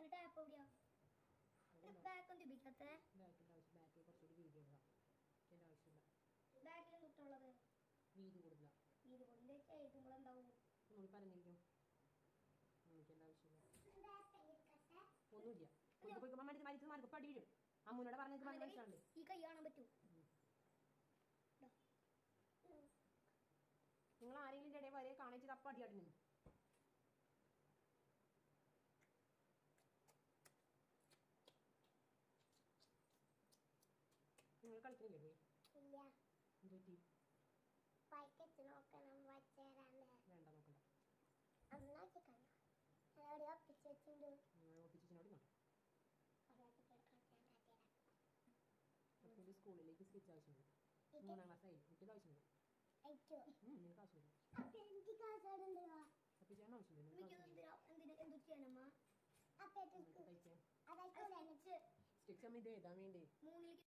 tap എവിടെയാ back ഒന്നും ഉപയോഗിക്കാത്ത ബാക്കിൻ്റെ ആവശ്യം ബാക്കിൽ കുറച്ചുകൂടി വീതി ഇടാം എൻ്റെ ആവശ്യമില്ല ബാക്കിൽ തൊട്ടുള്ളത് വീതി കൂടുതലാണ് ഇത് കൊണ്ട് എഴുതുമ്പോൾ എന്താവും ഒന്നുകൂടി പറഞ്ഞിരിക്കും എനിക്ക് എൻ്റെ ആവശ്യമില്ല ഒന്നുമില്ല കൊണ്ട് പോയി മടി മരിച്ചത് മാർക്ക് പടി വീഴും അമ്മൂനോട് പറഞ്ഞത് പറഞ്ഞ് മനസ്സിലാണ്ട് ഈ കൈ കാണാൻ പറ്റൂ നിങ്ങൾ ആരെങ്കിലും ഇടയിൽ വരെ കാണിച്ചത് അപ്പം അടിയാട്ടി നിന്നു നിങ്ങൾ കളിക്കുന്നില്ലേ പോയി ഇല്ല എന്ത് പറ്റി പൈക്കച്ച് നോക്കണം വച്ചേരാണ്ട് വേണ്ട നോക്കണ്ട അന്ന് നോക്കിക്കണ്ട അതവിടെ ഒപ്പിച്ച് വെച്ചിട്ടുണ്ട് നിങ്ങൾ ഒപ്പിച്ചിനോട് നോക്കാം ഒരാൾക്ക് കേൾക്കാൻ കാട്ടിയതാ അപ്പോൾ സ്കൂളിലേക്ക് സ്കെച്ച് ആവശ്യമുണ്ട് മൂന്നാം ക്ലാസ് ആയി എനിക്ക് ആവശ്യമുണ്ട് അയച്ചോ ഉം, നിങ്ങൾക്ക് ആവശ്യമില്ല അപ്പൊ എനിക്ക് കാശാടുണ്ടോ അപ്പോൾ ചെയ്യാൻ ആവശ്യമില്ല നിങ്ങൾക്ക് എനിക്ക് ആവശ്യമില്ല എന്തിനാ എന്തിന് എന്തു ചെയ്യാനമ്മ അപ്പൊ നിങ്ങൾക്ക് തയ്ക്കാൻ അതായത് സ്റ്റിച്ച് സ്റ്റിക്സ് അമ്മ ഇത് എഴുതാൻ വേണ്ടി മൂന്നിലേക്ക്